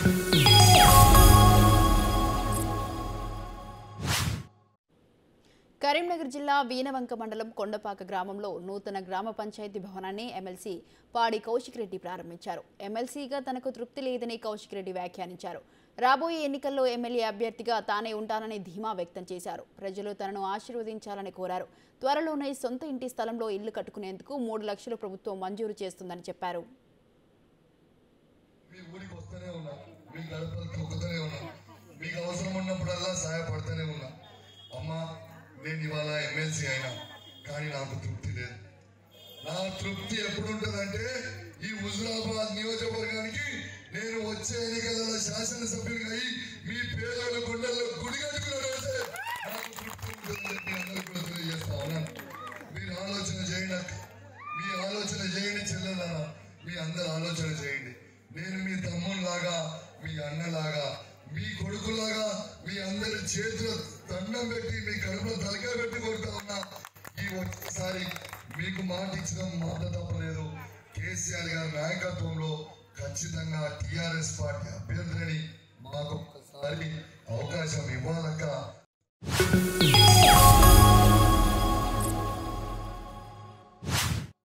కరీంనగర్ జిల్లా వీనవంక మండలం కొండపాక గ్రామంలో నూతన గ్రామ పంచాయతీ భవనాన్ని ఎమ్మెల్సీ పాడి కౌశిక్ రెడ్డి ప్రారంభించారు ఎమ్మెల్సీగా తనకు తృప్తి లేదని కౌశిక్ రెడ్డి వ్యాఖ్యానించారు రాబోయే ఎన్నికల్లో ఎమ్మెల్యే అభ్యర్థిగా తానే ఉంటానని ధీమా వ్యక్తం చేశారు ప్రజలు తనను ఆశీర్వదించాలని కోరారు త్వరలోనే సొంత ఇంటి స్థలంలో ఇల్లు కట్టుకునేందుకు మూడు లక్షలు ప్రభుత్వం మంజూరు చేస్తుందని చెప్పారు మీ ఊరికి వస్తూనే ఉన్నా మీ గడపలు తొక్కుతూనే ఉన్నా మీకు అవసరం ఉన్నప్పుడల్లా సహాయపడుతూనే ఉన్నా అమ్మా నేను ఇవాళ ఎమ్మెల్సీ అయినా కానీ నాకు తృప్తి లేదు నా తృప్తి ఎప్పుడు ఉంటుందంటే ఈ హుజురాబాద్ నియోజకవర్గానికి నేను వచ్చే ఎన్నికలలో శాసనసభ్యుడిగా అయి మీ పేదల గుండెల్లో గుడి కట్టుకున్న రోజే నాకు తృప్తి ఉంటుందని మీ అందరికీ కూడా తెలియజేస్తా ఉన్నాను మీరు ఆలోచన చేయండి అక్క. మీ ఆలోచన చేయండి చెల్లెలరా మీ అందరు ఆలోచన చేయండి నేను మీ తమ్ముళ్ళలాగా మీ అన్నలాగా మీ కొడుకులాగా మీ అందరి చేతిలో దండం పెట్టి మీ కడుపులో తలకాయ పెట్టి కొడుతా ఉన్నా ఈ ఒక్కసారి మీకు మాట ఇచ్చిన మాట తప్పలేదు కేసీఆర్ గారి నాయకత్వంలో ఖచ్చితంగా టిఆర్ఎస్ పార్టీ అభ్యర్థిని మాకు ఒక్కసారి అవకాశం ఇవ్వాలక్క